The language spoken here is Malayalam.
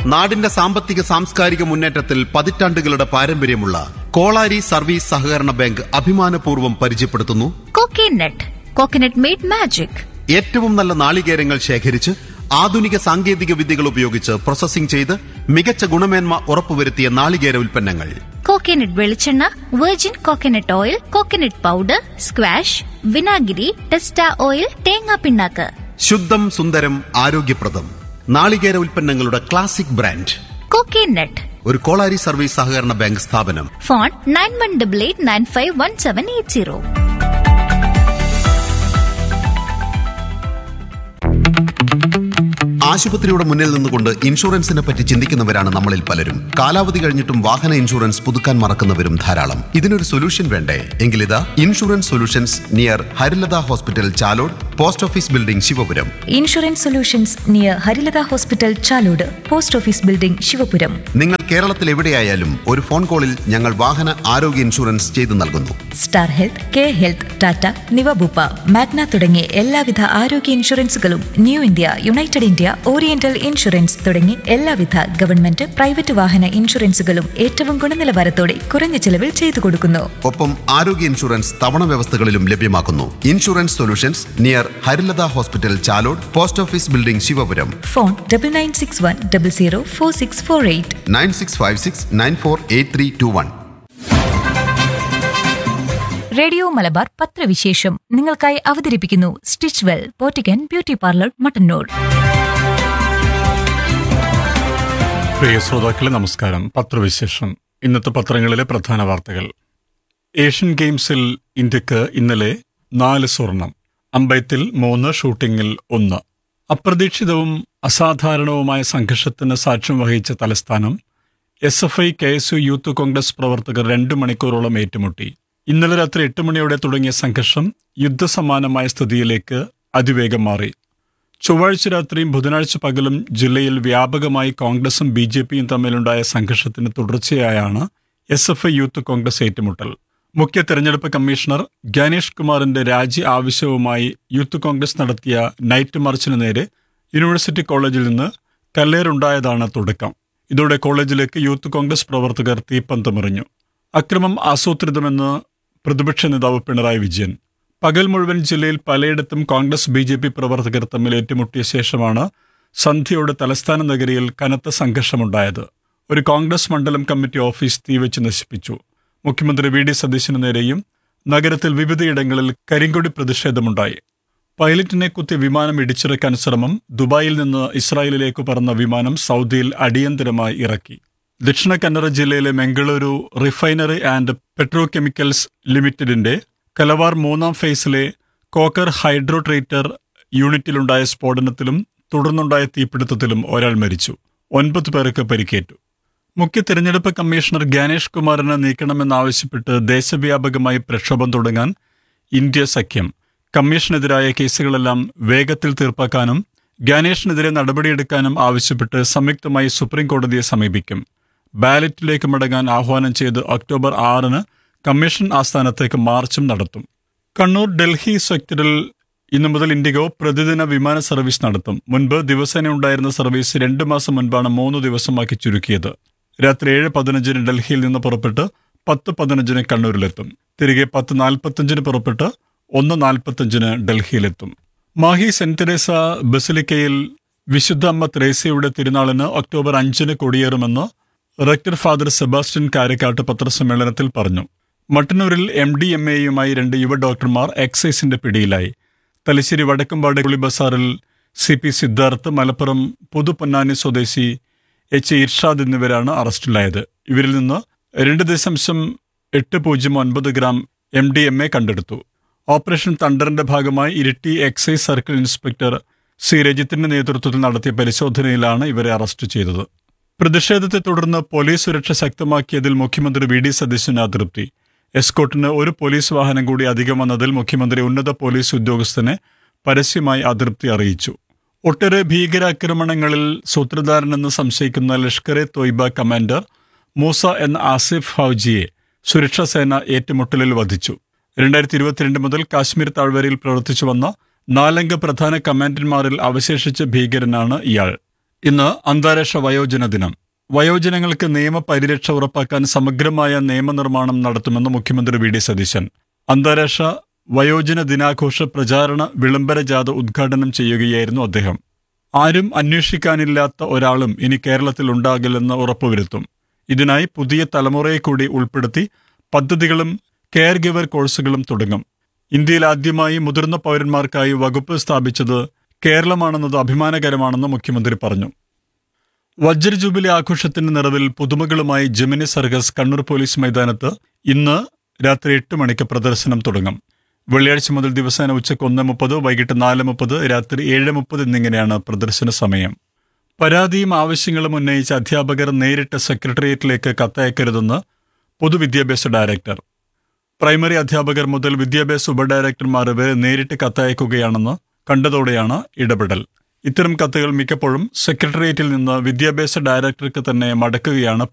നാടിന്റെ സാമ്പത്തിക സാംസ്കാരിക മുന്നേറ്റത്തിൽ പതിറ്റാണ്ടുകളുടെ പാരമ്പര്യമുള്ള കോളാരി സർവീസ് സഹകരണ ബാങ്ക് അഭിമാനപൂർവ്വം പരിചയപ്പെടുത്തുന്നു കോക്കനട്ട് കോക്കനട്ട് മെയ്ഡ് മാജിക് ഏറ്റവും നല്ല നാളികേരങ്ങൾ ശേഖരിച്ച് ആധുനിക സാങ്കേതിക വിദ്യകൾ ഉപയോഗിച്ച് പ്രോസസ്സിംഗ് ചെയ്ത് മികച്ച ഗുണമേന്മ ഉറപ്പുവരുത്തിയ നാളികേര ഉൽപ്പന്നങ്ങൾ കോക്കനട്ട് വെളിച്ചെണ്ണ virgin coconut oil coconut powder squash വിനാഗിരി ടെസ്റ്റ ഓയിൽ തേങ്ങാ പിണ്ണാക്ക് ശുദ്ധം സുന്ദരം ആരോഗ്യപ്രദം നാളികേര ഉൽപ്പന്നങ്ങളുടെ ക്ലാസിക് ബ്രാൻഡ് കോക്കനട്ട് ഒരു കോളാരി സർവീസ് സഹകരണ ബാങ്ക് സ്ഥാപനം phone nine one double eight nine five one seven eight zero ആശുപത്രിയുടെ മുന്നിൽ നിന്നുകൊണ്ട് ഇൻഷുറൻസിനെ പറ്റി ചിന്തിക്കുന്നവരാണ് നമ്മളിൽ പലരും കാലാവധി കഴിഞ്ഞിട്ടും വാഹന ഇൻഷുറൻസ് പുതുക്കാൻ മറക്കുന്നവരും ധാരാളം ഇതിനൊരു സൊല്യൂഷൻ വേണ്ടേ എങ്കിലിതാ insurance solutions near Harilatha hospital Chalode post office building Sivapuram insurance solutions near Harilatha hospital Chalode post office building Sivapuram നിങ്ങൾ കേരളത്തിൽ എവിടെയായാലും ഒരു ഫോൺ കോളിൽ ഞങ്ങൾ വാഹന ആരോഗ്യ ഇൻഷുറൻസ് ചെയ്തു നൽകുന്നു star health K health Tata Niva Bupa Magna തുടങ്ങിയ എല്ലാവിധ ആരോഗ്യ ഇൻഷുറൻസുകളും new India united India oriental insurance തുടങ്ങി എല്ലാവിധ ഗവൺമെന്റ് പ്രൈവറ്റ് വാഹന ഇൻഷുറൻസുകളും ഏറ്റവും ഗുണനിലവാരത്തോടെ കുറഞ്ഞ ചെലവിൽ ചെയ്തു കൊടുക്കുന്നു ഒപ്പം ആരോഗ്യ ഇൻഷുറൻസ് തവണ വ്യവസ്ഥകളിലും ലഭ്യമാക്കുന്നു insurance solutions near Harilatha hospital Chalode post office building Sivapuram phone double nine six one double zero four six four eight nine six five six nine four eight three two one radio Malabar പത്രവിശേഷം നിങ്ങൾക്കായി അവതരിപ്പിക്കുന്നു സ്റ്റിച്ച് വെൽ പോറ്റിക്കൻ ബ്യൂട്ടി പാർലർ മട്ടന്നൂർ പ്രിയ ശ്രോതാക്കളെ നമസ്കാരം പത്രവിശേഷം ഇന്നത്തെ പത്രങ്ങളിലെ പ്രധാന വാർത്തകൾ ഏഷ്യൻ ഗെയിംസിൽ ഇന്ത്യക്ക് ഇന്നലെ നാല് സ്വർണം അമ്പയത്തിൽ മൂന്ന് ഷൂട്ടിംഗിൽ ഒന്ന് അപ്രതീക്ഷിതവും അസാധാരണവുമായ സംഘർഷത്തിന് സാക്ഷ്യം വഹിച്ച തലസ്ഥാനം S F I K S U Youth Congress പ്രവർത്തകർ രണ്ടു മണിക്കൂറോളം ഏറ്റുമുട്ടി ഇന്നലെ രാത്രി എട്ട് മണിയോടെ തുടങ്ങിയ സംഘർഷം യുദ്ധസമാനമായ സ്ഥിതിയിലേക്ക് അതിവേഗം മാറി ചൊവ്വാഴ്ച രാത്രിയും ബുധനാഴ്ച പകലും ജില്ലയിൽ വ്യാപകമായി കോൺഗ്രസും ബി ജെ പിയും തമ്മിലുണ്ടായ സംഘർഷത്തിന് തുടർച്ചയായാണ് S F I Youth Congress ഏറ്റുമുട്ടൽ മുഖ്യ തെരഞ്ഞെടുപ്പ് കമ്മീഷണർ ഗാനേഷ് കുമാറിന്റെ രാജി ആവശ്യവുമായി യൂത്ത് കോൺഗ്രസ് നടത്തിയ നൈറ്റ് മാർച്ചിന് നേരെ യൂണിവേഴ്സിറ്റി കോളേജിൽ നിന്ന് കല്ലേറുണ്ടായതാണ് തുടക്കം ഇതോടെ കോളേജിലേക്ക് യൂത്ത് കോൺഗ്രസ് പ്രവർത്തകർ തീപ്പന്തമെറിഞ്ഞു അക്രമം ആസൂത്രിതമെന്ന് പ്രതിപക്ഷ നേതാവ് പിണറായി വിജയൻ പകൽ മുഴുവൻ ജില്ലയിൽ പലയിടത്തും കോൺഗ്രസ് ബി ജെ പി പ്രവർത്തകർ തമ്മിൽ ഏറ്റുമുട്ടിയ ശേഷമാണ് സന്ധ്യയോടെ തലസ്ഥാന നഗരിയിൽ കനത്ത സംഘർഷമുണ്ടായത് ഒരു കോൺഗ്രസ് മണ്ഡലം കമ്മിറ്റി ഓഫീസ് തീവച്ച് നശിപ്പിച്ചു മുഖ്യമന്ത്രി വി ഡി സതീശന് നേരെയും നഗരത്തിൽ വിവിധയിടങ്ങളിൽ കരിങ്കൊടി പ്രതിഷേധമുണ്ടായി പൈലറ്റിനെ കുത്തി വിമാനം ഇടിച്ചിറക്കാൻ ശ്രമം ദുബായിൽ നിന്ന് ഇസ്രായേലിലേക്ക് പറന്ന വിമാനം സൗദിയിൽ അടിയന്തരമായി ഇറക്കി ദക്ഷിണ കന്നഡ ജില്ലയിലെ മംഗളൂരു റിഫൈനറി ആൻഡ് പെട്രോകെമിക്കൽസ് ലിമിറ്റഡിന്റെ കലവാർ മൂന്നാം ഫേസിലെ കോക്കർ ഹൈഡ്രോ ട്രീറ്റർ യൂണിറ്റിലുണ്ടായ സ്ഫോടനത്തിലും തുടർന്നുണ്ടായ തീപിടുത്തത്തിലും ഒരാൾ മരിച്ചു ഒൻപത് പേർക്ക് പരിക്കേറ്റു മുഖ്യ തെരഞ്ഞെടുപ്പ് കമ്മീഷണർ ഗാനേഷ് കുമാറിനെ നീക്കണമെന്നാവശ്യപ്പെട്ട് ദേശവ്യാപകമായി പ്രക്ഷോഭം തുടങ്ങാൻ ഇന്ത്യ സഖ്യം കമ്മീഷനെതിരായ കേസുകളെല്ലാം വേഗത്തിൽ തീർപ്പാക്കാനും ഗാനേഷിനെതിരെ നടപടിയെടുക്കാനും ആവശ്യപ്പെട്ട് സംയുക്തമായി സുപ്രീം കോടതിയെ സമീപിക്കും ബാലറ്റിലേക്ക് മടങ്ങാൻ ആഹ്വാനം ചെയ്ത് ഒക്ടോബർ ആറിന് കമ്മീഷൻ ആസ്ഥാനത്തേക്ക് മാർച്ചും നടത്തും കണ്ണൂർ ഡൽഹി സെക്ടറിൽ ഇന്നു മുതൽ ഇൻഡിഗോ പ്രതിദിന വിമാന സർവീസ് നടത്തും മുൻപ് ദിവസേന ഉണ്ടായിരുന്ന സർവീസ് രണ്ടു മാസം മുൻപാണ് മൂന്ന് ദിവസമാക്കി ചുരുക്കിയത് രാത്രി ഏഴ് പതിനഞ്ചിന് ഡൽഹിയിൽ നിന്ന് പുറപ്പെട്ട് പത്ത് പതിനഞ്ചിന് കണ്ണൂരിലെത്തും തിരികെ പത്ത് നാൽപ്പത്തഞ്ചിന് പുറപ്പെട്ട് ഒന്ന് നാൽപ്പത്തഞ്ചിന് ഡൽഹിയിലെത്തും മാഹി സെന്റ് തെരേസ ബസിലിക്കയിൽ വിശുദ്ധ അമ്മ ത്രേസ്യയുടെ തിരുനാളിന് ഒക്ടോബർ അഞ്ചിന് കൊടിയേറുമെന്ന് റക്ടർ ഫാദർ സെബാസ്റ്റ്യൻ കാരക്കാട്ട് പത്രസമ്മേളനത്തിൽ പറഞ്ഞു മട്ടന്നൂരിൽ എം ഡി എം എയുമായി രണ്ട് യുവ ഡോക്ടർമാർ എക്സൈസിന്റെ പിടിയിലായി തലശ്ശേരി വടക്കമ്പാട് കുളി ബസാറിൽ സി പി സിദ്ധാർത്ഥ് മലപ്പുറം പുതുപൊന്നാനി സ്വദേശി എച്ച് ഇർഷാദ് എന്നിവരാണ് അറസ്റ്റിലായത് ഇവരിൽ നിന്ന് രണ്ട് ദശാംശം എട്ട് പൂജ്യം ഒൻപത് gram M D M A കണ്ടെടുത്തു ഓപ്പറേഷൻ തണ്ടറിന്റെ ഭാഗമായി ഇരിട്ടി എക്സൈസ് സർക്കിൾ ഇൻസ്പെക്ടർ സി രജിത്തിന്റെ നേതൃത്വത്തിൽ നടത്തിയ പരിശോധനയിലാണ് ഇവരെ അറസ്റ്റ് ചെയ്തത് പ്രതിഷേധത്തെ തുടർന്ന് പോലീസ് സുരക്ഷ ശക്തമാക്കിയതിൽ മുഖ്യമന്ത്രി വി ഡി സതീശന് അതൃപ്തി എസ്കോട്ടിന് ഒരു പോലീസ് വാഹനം കൂടി അധികം വന്നതിൽ മുഖ്യമന്ത്രി ഉന്നത പോലീസ് ഉദ്യോഗസ്ഥനെ പരസ്യമായി അതൃപ്തി അറിയിച്ചു ഒട്ടേറെ ഭീകരാക്രമണങ്ങളിൽ സൂത്രധാരനെന്ന് സംശയിക്കുന്ന ലഷ്കർ എ തോയ്ബ കമാൻഡർ മൂസ എന്ന ആസിഫ് ഹൌജിയെ സുരക്ഷാ സേന ഏറ്റുമുട്ടലിൽ വധിച്ചു രണ്ടായിരത്തി ഇരുപത്തിരണ്ട് മുതൽ കാശ്മീർ താഴ്വരയിൽ പ്രവർത്തിച്ചു വന്ന നാലംഗ പ്രധാന കമാൻഡന്മാരിൽ അവശേഷിച്ച ഭീകരനാണ് ഇയാൾ ഇന്ന് അന്താരാഷ്ട്ര വയോജന ദിനം വയോജനങ്ങൾക്ക് നിയമപരിരക്ഷ ഉറപ്പാക്കാൻ സമഗ്രമായ നിയമനിർമ്മാണം നടത്തുമെന്ന് മുഖ്യമന്ത്രി വി ഡി സതീശൻ അന്താരാഷ്ട്ര വയോജന ദിനാഘോഷ പ്രചാരണ വിളംബര ജാഥ ഉദ്ഘാടനം ചെയ്യുകയായിരുന്നു അദ്ദേഹം ആരും അന്വേഷിക്കാനില്ലാത്ത ഒരാളും ഇനി കേരളത്തിൽ ഉണ്ടാകില്ലെന്ന് ഉറപ്പുവരുത്തും ഇതിനായി പുതിയ തലമുറയെ കൂടി ഉൾപ്പെടുത്തി പദ്ധതികളും കെയർ ഗിവർ കോഴ്സുകളും തുടങ്ങും ഇന്ത്യയിൽ ആദ്യമായി മുതിർന്ന പൗരന്മാർക്കായി വകുപ്പ് സ്ഥാപിച്ചത് കേരളമാണെന്നത് അഭിമാനകരമാണെന്ന് മുഖ്യമന്ത്രി പറഞ്ഞു വജ്ര ജൂബിലി ആഘോഷത്തിന്റെ നിറവിൽ പുതുമകളുമായി ജെമിനി സർഗസ് കണ്ണൂർ പോലീസ് മൈതാനത്ത് ഇന്ന് രാത്രി എട്ട് മണിക്ക് പ്രദർശനം തുടങ്ങും വെള്ളിയാഴ്ച മുതൽ ദിവസേന ഉച്ചയ്ക്ക് ഒന്ന് മുപ്പത് വൈകിട്ട് നാല് മുപ്പത് രാത്രി ഏഴ് മുപ്പത് എന്നിങ്ങനെയാണ് പ്രദർശന സമയം പരാതിയും ആവശ്യങ്ങളും ഉന്നയിച്ച അധ്യാപകർ നേരിട്ട് സെക്രട്ടേറിയറ്റിലേക്ക് കത്തയക്കരുതെന്ന് പൊതുവിദ്യാഭ്യാസ ഡയറക്ടർ പ്രൈമറി അധ്യാപകർ മുതൽ വിദ്യാഭ്യാസ ഉപഡയറക്ടർമാർ വരെ നേരിട്ട് കത്തയക്കുകയാണെന്ന് കണ്ടതോടെയാണ് ഇടപെടൽ ഇത്തരം കത്തുകൾ മിക്കപ്പോഴും സെക്രട്ടേറിയറ്റിൽ നിന്ന് വിദ്യാഭ്യാസ ഡയറക്ടർക്ക് തന്നെ മടക്കുകയാണ്